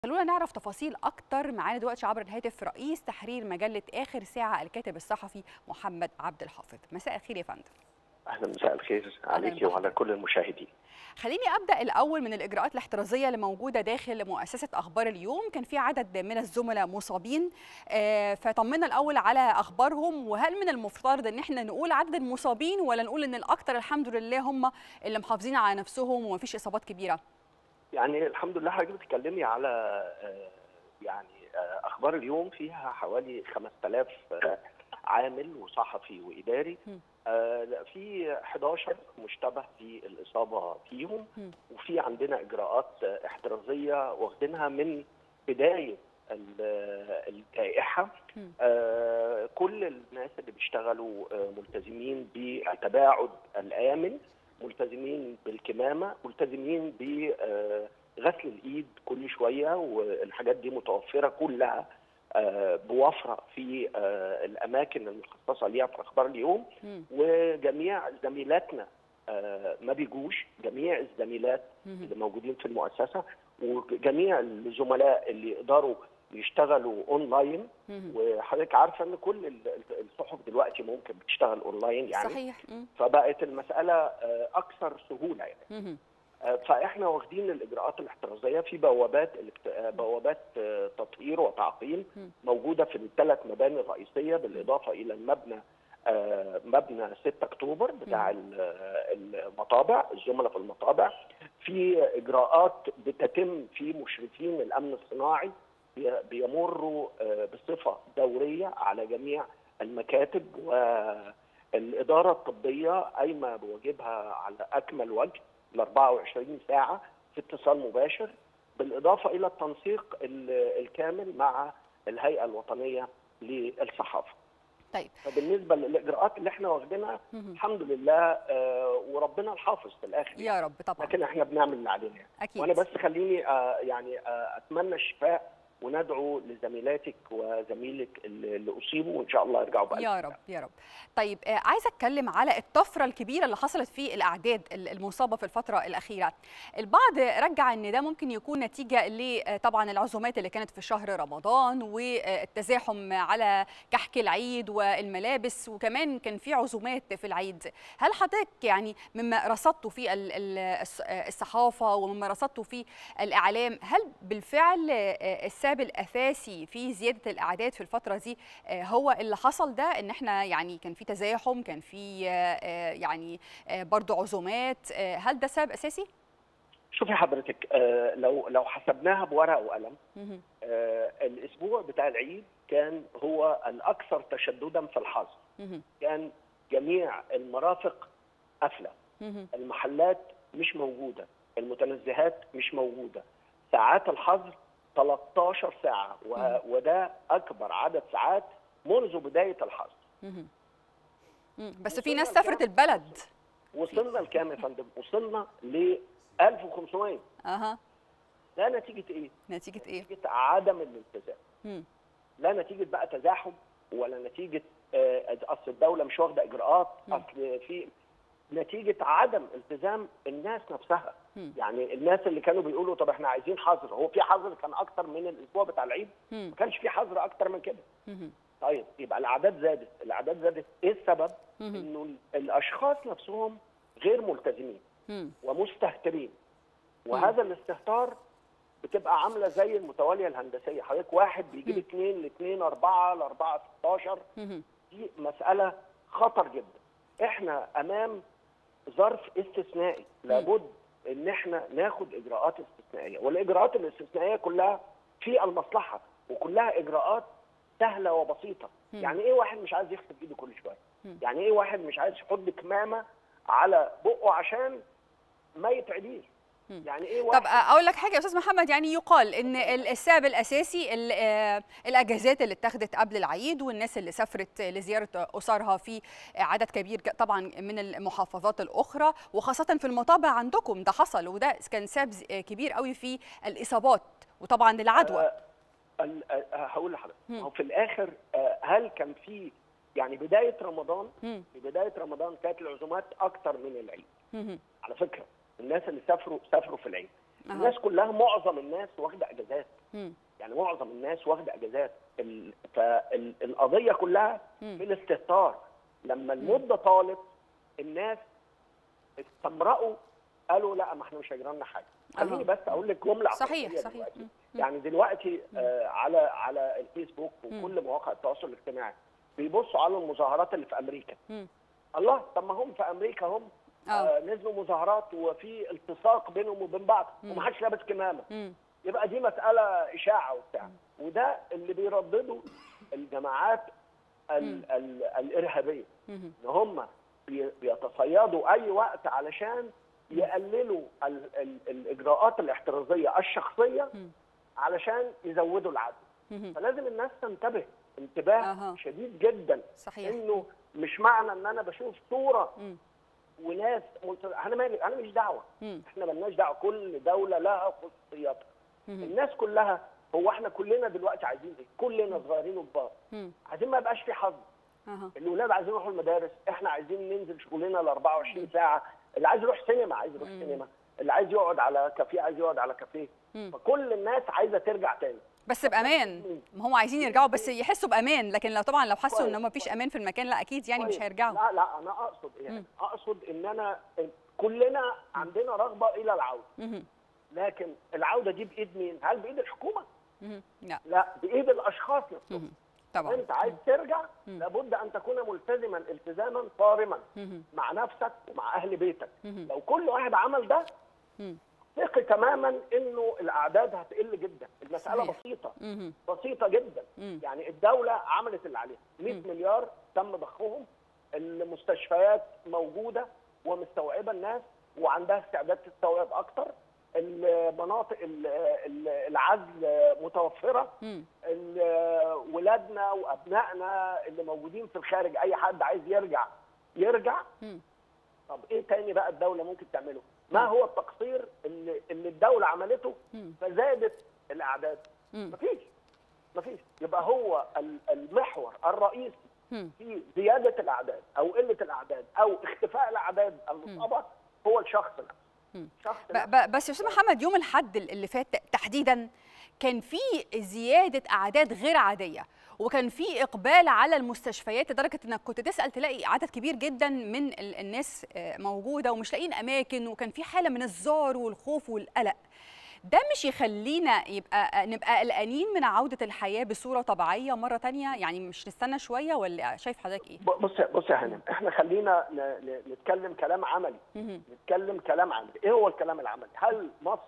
خلونا نعرف تفاصيل اكتر معانا دلوقتي عبر الهاتف رئيس تحرير مجله اخر ساعه الكاتب الصحفي محمد عبد الحافظ مساء الخير يا فندم اهلا مساء الخير عليكي وعلى كل المشاهدين خليني ابدا الاول من الاجراءات الاحترازيه اللي موجوده داخل مؤسسه اخبار اليوم كان في عدد من الزملاء مصابين فطمنا الاول على اخبارهم وهل من المفترض ان احنا نقول عدد المصابين ولا نقول ان الاكثر الحمد لله هم اللي محافظين على نفسهم ومفيش اصابات كبيره يعني الحمد لله حضرتك بتتكلمي على يعني اخبار اليوم فيها حوالي 5000 عامل وصحفي واداري في 11 مشتبه بالاصابه فيهم وفي عندنا اجراءات احترازيه واخدينها من بدايه الجائحه كل الناس اللي بيشتغلوا ملتزمين بالتباعد الامن ملتزمين بالكمامه ملتزمين بغسل الايد كل شويه والحاجات دي متوفره كلها بوفره في الاماكن المخصصه ليها في اخبار اليوم وجميع زميلاتنا ما بيجوش جميع الزميلات اللي موجودين في المؤسسه وجميع الزملاء اللي يقدروا يشتغلوا اونلاين وحضرتك عارفه ان كل الصحف دلوقتي ممكن بتشتغل اونلاين يعني صحيح فبقت المساله اكثر سهوله يعني فاحنا واخدين الاجراءات الاحترازيه في بوابات بوابات تطهير وتعقيم موجوده في الثلاث مباني الرئيسيه بالاضافه الى المبنى مبنى 6 اكتوبر بتاع المطابع الزملاء في المطابع في اجراءات بتتم في مشرفين الامن الصناعي بيمروا بصفه دوريه على جميع المكاتب والاداره الطبيه قايمه بواجبها على اكمل وجه ال 24 ساعه في اتصال مباشر بالاضافه الى التنسيق الكامل مع الهيئه الوطنيه للصحافه. طيب فبالنسبه للاجراءات اللي احنا واخدينها الحمد لله آه وربنا الحافظ في الاخر يا رب طبعا لكن احنا بنعمل اللي علينا اكيد وانا بس خليني آه يعني آه اتمنى الشفاء وندعو لزميلاتك وزميلك اللي اصيبوا وان شاء الله يرجعوا بقى يا رب يا رب طيب آه عايزه اتكلم على الطفره الكبيره اللي حصلت في الاعداد المصابه في الفتره الاخيره البعض رجع ان ده ممكن يكون نتيجه لطبعا العزومات اللي كانت في شهر رمضان والتزاحم على كحك العيد والملابس وكمان كان في عزومات في العيد هل حضرتك يعني مما رصدته في الصحافه ومما رصدته في الاعلام هل بالفعل السبب الاساسي في زياده الاعداد في الفتره دي هو اللي حصل ده ان احنا يعني كان في تزاحم كان في يعني برضه عزومات هل ده سبب اساسي شوفي حضرتك لو لو حسبناها بورقه وقلم الاسبوع بتاع العيد كان هو الاكثر تشددا في الحظر كان جميع المرافق قافله المحلات مش موجوده المتنزهات مش موجوده ساعات الحظر 13 ساعة وده أكبر عدد ساعات منذ بداية الحظر بس في ناس سافرت البلد وصلنا لكام يا فندم؟ وصلنا ل 1500 اها ده نتيجة إيه؟ نتيجة إيه؟ نتيجة عدم الالتزام مم. لا نتيجة بقى تزاحم ولا نتيجة آه أصل الدولة مش واخدة إجراءات أصل في نتيجة عدم التزام الناس نفسها مم. يعني الناس اللي كانوا بيقولوا طب احنا عايزين حظر هو في حظر كان اكتر من الاسبوع بتاع العيد مم. ما كانش في حظر اكتر من كده مم. طيب يبقى الاعداد زادت الاعداد زادت ايه السبب مم. انه الاشخاص نفسهم غير ملتزمين مم. ومستهترين وهذا الاستهتار بتبقى عامله زي المتواليه الهندسيه حضرتك واحد بيجيب مم. اثنين لاثنين اربعه لاربعه 16 مم. دي مساله خطر جدا احنا امام ظرف استثنائي لابد ان احنا ناخد اجراءات استثنائيه والاجراءات الاستثنائيه كلها في المصلحه وكلها اجراءات سهله وبسيطه مم. يعني ايه واحد مش عايز يغسل ايده كل شويه مم. يعني ايه واحد مش عايز يحط كمامه على بقه عشان ما يتعديش مم. يعني ايه واحد طب اقول لك حاجه يا استاذ محمد يعني يقال ان ال- السبب الاساسي ال- آه، الاجازات اللي اتخذت قبل العيد والناس اللي سافرت لزياره اسرها في عدد كبير ج- طبعا من المحافظات الاخرى وخاصه في المطابع عندكم ده حصل وده كان سبب ز- كبير قوي في الاصابات وطبعا العدوى آه، ال- آه، هقول لحضرتك مم. هو في الاخر آه، هل كان في يعني بدايه رمضان مم. في بدايه رمضان كانت العزومات اكتر من العيد مم. على فكره الناس اللي سافروا سافروا في العيد أها. الناس كلها معظم الناس واخده اجازات مم. يعني معظم الناس واخده اجازات ال- فالقضيه كلها مم. في الاستهتار لما المده طالت الناس استمرأوا قالوا لا ما احنا مش هيجرى لنا حاجه خليني أها. بس اقول لك جمله صحيح عاطفية صحيح دلوقتي. مم. يعني دلوقتي آه على على الفيسبوك وكل مواقع التواصل الاجتماعي بيبصوا على المظاهرات اللي في امريكا مم. الله طب ما هم في امريكا هم آه. آه نزلوا مظاهرات وفي التصاق بينهم وبين بعض ومحدش لابس كمامه مم. يبقى دي مساله اشاعه وبتاع وده اللي بيردده الجماعات ال ال الارهابيه مم. ان هم بي- بيتصيدوا اي وقت علشان يقللوا ال ال الاجراءات الاحترازيه الشخصيه مم. علشان يزودوا العدد مم. فلازم الناس تنتبه انتباه أها. شديد جدا صحيح انه مش معنى ان انا بشوف صوره مم. وناس ملت- انا مالي انا مش دعوه مم. احنا ملناش دعوه كل دوله لها خصوصياتها مم. الناس كلها هو احنا كلنا دلوقتي عايزين ايه كلنا صغيرين وكبار مم. عايزين ما يبقاش في حظ أها. الاولاد عايزين يروحوا المدارس احنا عايزين ننزل شغلنا ال 24 ساعه اللي عايز يروح سينما عايز يروح سينما اللي عايز يقعد على كافيه عايز يقعد على كافيه مم. فكل الناس عايزه ترجع تاني بس بامان ما هم عايزين يرجعوا بس يحسوا بامان لكن لو طبعا لو حسوا كويس، ان ما فيش امان في المكان لا اكيد يعني مش طيب، هيرجعوا لا لا انا اقصد ايه يعني اقصد ان انا كلنا عندنا رغبه الى العوده مهم. لكن العوده دي بايد مين هل بايد الحكومه مهم. لا لا بايد الاشخاص نفسهم مهم. طبعا انت عايز ترجع لابد ان تكون ملتزما التزاما صارما مهم. مع نفسك ومع اهل بيتك مهم. لو كل واحد عمل ده مم. ثق تماما انه الاعداد هتقل جدا المساله صحيح. بسيطه مهم. بسيطه جدا مم. يعني الدوله عملت اللي عليها 100 مليار تم ضخهم المستشفيات موجوده ومستوعبه الناس وعندها استعداد تستوعب اكتر المناطق ال- ال- العزل متوفره مم. ال- ولادنا وابنائنا اللي موجودين في الخارج اي حد عايز يرجع يرجع مم. طب ايه تاني بقى الدوله ممكن تعمله؟ ما هو التقصير اللي, اللي الدوله عملته مم. فزادت الاعداد؟ مم. مفيش مفيش يبقى هو ال- المحور الرئيسي مم. في زياده الاعداد او قله الاعداد او اختفاء الاعداد المصابه هو الشخص نفسه مم. الشخص ب- نفسه ب- بس يا استاذ محمد يوم الاحد اللي فات تحديدا كان في زياده اعداد غير عاديه وكان في اقبال على المستشفيات لدرجه انك كنت تسال تلاقي عدد كبير جدا من ال- الناس آه، موجوده ومش لاقيين اماكن وكان في حاله من الذعر والخوف والقلق ده مش يخلينا يبقى نبقى قلقانين من عوده الحياه بصوره طبيعيه مره تانية يعني مش نستنى شويه ولا شايف حضرتك ايه ب- بص بص يا هانم احنا خلينا ن- ن- نتكلم كلام عملي مهم. نتكلم كلام عملي ايه هو الكلام العملي هل مصر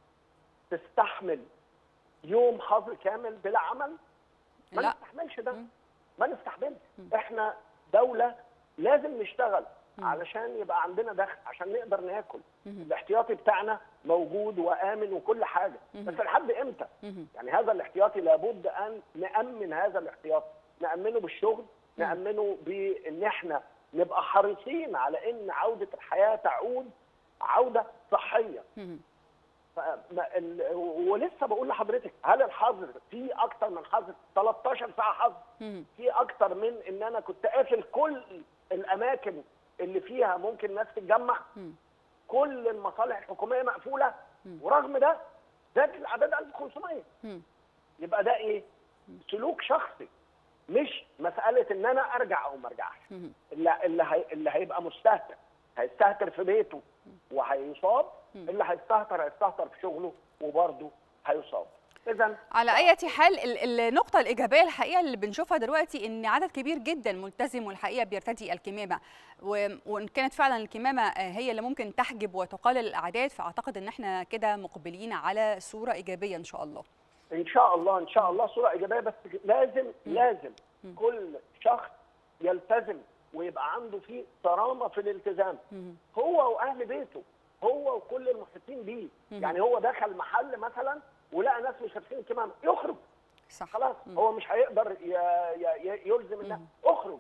تستحمل يوم حظر كامل بلا عمل ما لا. نستحملش ده ما نستحملش احنا دولة لازم نشتغل علشان يبقى عندنا دخل عشان نقدر ناكل الاحتياطي بتاعنا موجود وآمن وكل حاجة بس لحد امتى مهم. يعني هذا الاحتياطي لابد ان نامن هذا الاحتياطي نامنه بالشغل نامنه بان احنا نبقى حريصين على ان عوده الحياه تعود عوده صحيه مهم. فما ال... ولسه بقول لحضرتك هل الحظر في اكتر من حظر 13 ساعه حظر مهم. في اكتر من ان انا كنت قافل كل الاماكن اللي فيها ممكن ناس تتجمع مم. كل المصالح الحكوميه مقفوله ورغم ده زادت الاعداد 1500 مم. يبقى ده ايه؟ سلوك شخصي مش مساله ان انا ارجع او ما ارجعش مهم. اللي اللي, هي اللي هيبقى مستهتر هيستهتر في بيته وهيصاب اللي هيستهتر هيستهتر في شغله وبرضه هيصاب اذا على اي حال ال- النقطة الإيجابية الحقيقة اللي بنشوفها دلوقتي إن عدد كبير جدا ملتزم والحقيقة بيرتدي الكمامة و- وإن كانت فعلا الكمامة آه، هي اللي ممكن تحجب وتقلل الأعداد فأعتقد إن إحنا كده مقبلين على صورة إيجابية إن شاء الله. ان شاء الله ان شاء الله صوره ايجابيه بس لازم لازم كل شخص يلتزم ويبقى عنده فيه صرامه في الالتزام هو واهل بيته هو وكل المحيطين بيه يعني هو دخل محل مثلا ولقى ناس مش لابسين كمامه يخرج صح. خلاص هو مش هيقدر ي- ي- ي- يلزم الناس اخرج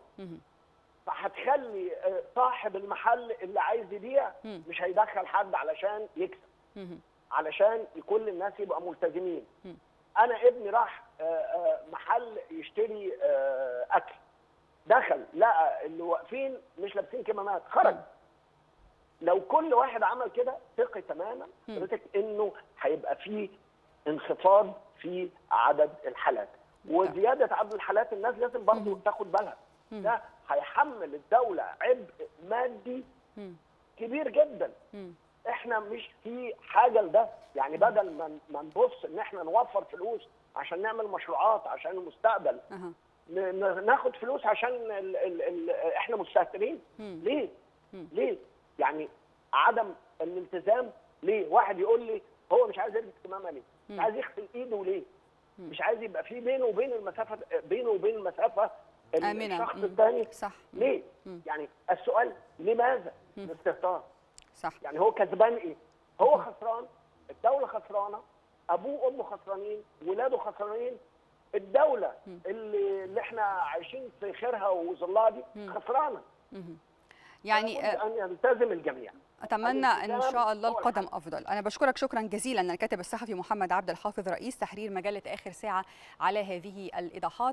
فهتخلي آه، صاحب المحل اللي عايز يبيع مش هيدخل حد علشان يكسب مهم. علشان كل الناس يبقى ملتزمين انا ابني راح آه، آه، محل يشتري آه، اكل دخل لقى اللي واقفين مش لابسين كمامات خرج لو كل واحد عمل كده ثقي تماما حضرتك انه هيبقى في انخفاض في عدد الحالات وزياده عدد الحالات الناس لازم برضه تاخد بالها ده هيحمل الدوله عبء مادي كبير جدا احنا مش في حاجه لده يعني بدل ما ما نبص ان احنا نوفر فلوس عشان نعمل مشروعات عشان المستقبل ناخد فلوس عشان ال ال ال احنا مستهترين ليه ليه يعني عدم الالتزام ليه واحد يقول لي هو مش عايز يلبس كمامه ليه مش عايز يغسل ايده ليه مش عايز يبقى في بينه وبين المسافه بينه وبين المسافه آمنة. الشخص الثاني صح ليه يعني السؤال لماذا الاستهتار صح يعني هو كسبان ايه هو خسران الدوله خسرانه ابوه وامه خسرانين ولاده خسرانين الدوله اللي, اللي احنا عايشين في خيرها وظلها دي خسرانه يعني ان يلتزم الجميع اتمنى ان شاء الله القدم افضل انا بشكرك شكرا جزيلا الكاتب الصحفي محمد عبد الحافظ رئيس تحرير مجله اخر ساعه على هذه الايضاحات